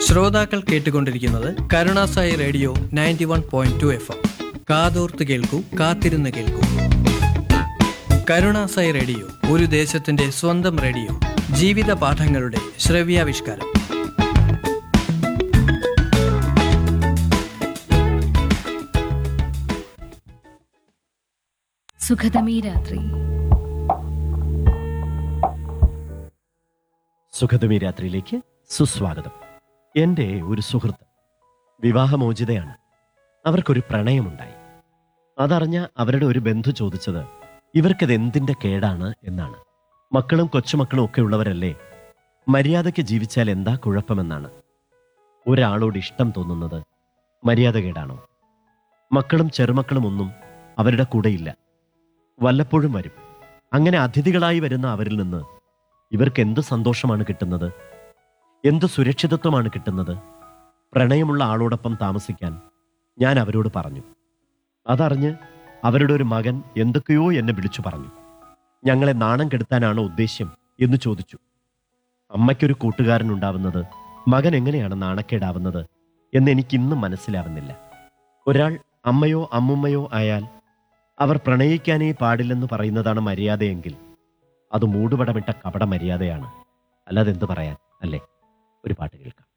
ശ്രോതാക്കൾ കേട്ടുകൊണ്ടിരിക്കുന്നത് Karunasai radio ninety one point two F M കാതോർത്ത് കേൾക്കൂ കാത്തിരുന്ന് കേൾക്കൂ കരുണാസായി റേഡിയോ ഒരു ദേശത്തിന്റെ സ്വന്തം റേഡിയോ ജീവിത പാഠങ്ങളുടെ ശ്രവ്യാവിഷ്കാരം സുഖതമീ രാത്രി സുഖതമി രാത്രിയിലേക്ക് സുസ്വാഗതം എൻ്റെ ഒരു സുഹൃത്ത് വിവാഹമോചിതയാണ് അവർക്കൊരു പ്രണയമുണ്ടായി അതറിഞ്ഞ അവരുടെ ഒരു ബന്ധു ചോദിച്ചത് ഇവർക്കത് എന്തിൻ്റെ കേടാണ് എന്നാണ് മക്കളും കൊച്ചുമക്കളും ഒക്കെ ഉള്ളവരല്ലേ മര്യാദയ്ക്ക് ജീവിച്ചാൽ എന്താ കുഴപ്പമെന്നാണ് ഒരാളോട് ഇഷ്ടം തോന്നുന്നത് മര്യാദകേടാണോ മക്കളും ചെറുമക്കളും ഒന്നും അവരുടെ കൂടെയില്ല വല്ലപ്പോഴും വരും അങ്ങനെ അതിഥികളായി വരുന്ന അവരിൽ നിന്ന് ഇവർക്ക് എന്ത് സന്തോഷമാണ് കിട്ടുന്നത് എന്ത് സുരക്ഷിതത്വമാണ് കിട്ടുന്നത് പ്രണയമുള്ള ആളോടൊപ്പം താമസിക്കാൻ ഞാൻ അവരോട് പറഞ്ഞു അതറിഞ്ഞ് അവരുടെ ഒരു മകൻ എന്തൊക്കെയോ എന്നെ വിളിച്ചു പറഞ്ഞു ഞങ്ങളെ നാണം കെടുത്താനാണോ ഉദ്ദേശ്യം എന്ന് ചോദിച്ചു അമ്മയ്ക്കൊരു കൂട്ടുകാരൻ ഉണ്ടാവുന്നത് മകൻ എങ്ങനെയാണ് നാണക്കേടാവുന്നത് എന്ന് എനിക്കിന്നും മനസ്സിലാവുന്നില്ല ഒരാൾ അമ്മയോ അമ്മുമ്മയോ ആയാൽ അവർ പ്രണയിക്കാനേ പാടില്ലെന്ന് പറയുന്നതാണ് മര്യാദയെങ്കിൽ അത് മൂടുപടമിട്ട കപട മര്യാദയാണ് അല്ലാതെ എന്ത് പറയാൻ അല്ലേ ഒരു പാട്ട് കേൾക്കാം